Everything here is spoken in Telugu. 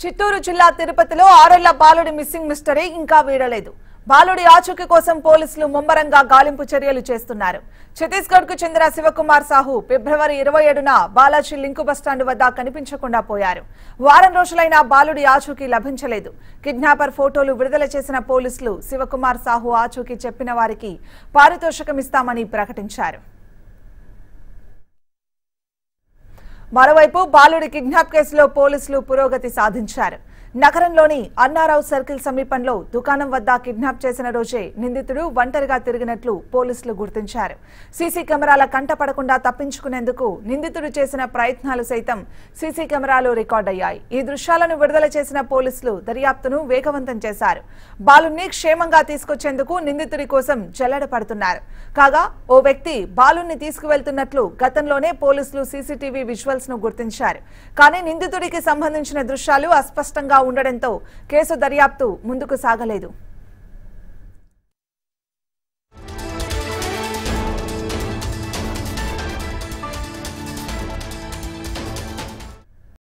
చిత్తూరు జిల్లా తిరుపతిలో ఆరేళ్ల బాలుడి మిస్సింగ్ మిస్టరీ ఇంకా వీడలేదు బాలుడి ఆచూకీ కోసం పోలీసులు ముమ్మరంగా గాలింపు చర్యలు చేస్తున్నారు ఛత్తీస్గఢ్ కు చెందిన శివకుమార్ సాహు ఫిబ్రవరి ఇరవై ఏడున బాలాజీ లింకు బస్టాండ్ వద్ద కనిపించకుండా పోయారు వారం రోజులైనా బాలుడి ఆచూకీ లభించలేదు కిడ్నాపర్ ఫోటోలు విడుదల చేసిన పోలీసులు శివకుమార్ సాహు ఆచూకీ చెప్పిన వారికి పారితోషికం ఇస్తామని ప్రకటించారు మరోవైపు బాలుడి కిడ్నాప్ కేసులో పోలీసులు పురోగతి సాధించారు నగరంలోని అన్నారావు సర్కిల్ సమీపంలో దుకాణం వద్ద కిడ్నాప్ చేసిన రోజే నిందితుడు ఒంటరిగా తిరిగినట్లు పోలీసులు గుర్తించారు సీసీ కెమెరాల కంటపడకుండా తప్పించుకునేందుకు నిందితుడు చేసిన ప్రయత్నాలు సైతం సీసీ కెమెరాలో రికార్డయ్యాయి ఈ దృశ్యాలను విడుదల చేసిన పోలీసులు దర్యాప్తును వేగవంతం చేశారు బాలుని క్షేమంగా తీసుకొచ్చేందుకు నిందితుడి కోసం జల్లెడ పడుతున్నారు కాగా ఓ వ్యక్తి బాలుని తీసుకువెళ్తున్నట్లు గతంలోనే పోలీసులు సీసీటీవీ విజువల్స్ ను గుర్తించారు కానీ నిందితుడికి సంబంధించిన దృశ్యాలు అస్పష్టంగా ఉండడంతో కేసు దర్యాప్తు ముందుకు సాగలేదు